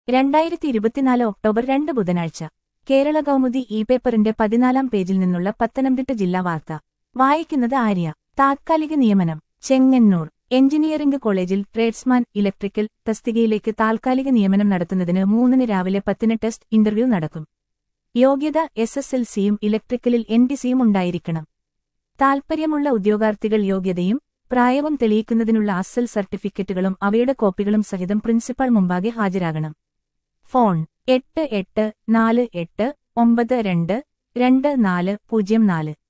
രണ്ടായിരത്തി ഇരുപത്തിനാല് ഒക്ടോബർ രണ്ട് ബുധനാഴ്ച കേരള കൗമുദി ഇ പേപ്പറിന്റെ പതിനാലാം പേജിൽ നിന്നുള്ള പത്തനംതിട്ട ജില്ലാ വാർത്ത വായിക്കുന്നത് ആര്യ താത്കാലിക നിയമനം ചെങ്ങന്നൂർ എഞ്ചിനീയറിംഗ് കോളേജിൽ ട്രേഡ്സ്മാൻ ഇലക്ട്രിക്കൽ തസ്തികയിലേക്ക് താൽക്കാലിക നിയമനം നടത്തുന്നതിന് മൂന്നിന് രാവിലെ പത്തിന് ടെസ്റ്റ് ഇന്റർവ്യൂ നടക്കും യോഗ്യത എസ് എസ് എൽ സിയും ഇലക്ട്രിക്കലിൽ എൻ ഡി സിയും ഉണ്ടായിരിക്കണം താൽപ്പര്യമുള്ള ഉദ്യോഗാർത്ഥികൾ യോഗ്യതയും പ്രായവും തെളിയിക്കുന്നതിനുള്ള അസൽ സർട്ടിഫിക്കറ്റുകളും അവയുടെ കോപ്പികളും സഹിതം പ്രിൻസിപ്പാൾ മുമ്പാകെ ഹാജരാകണം ഫോൺ എട്ട് എട്ട് നാല് എട്ട് ഒമ്പത് രണ്ട് രണ്ട് നാല് പൂജ്യം നാല്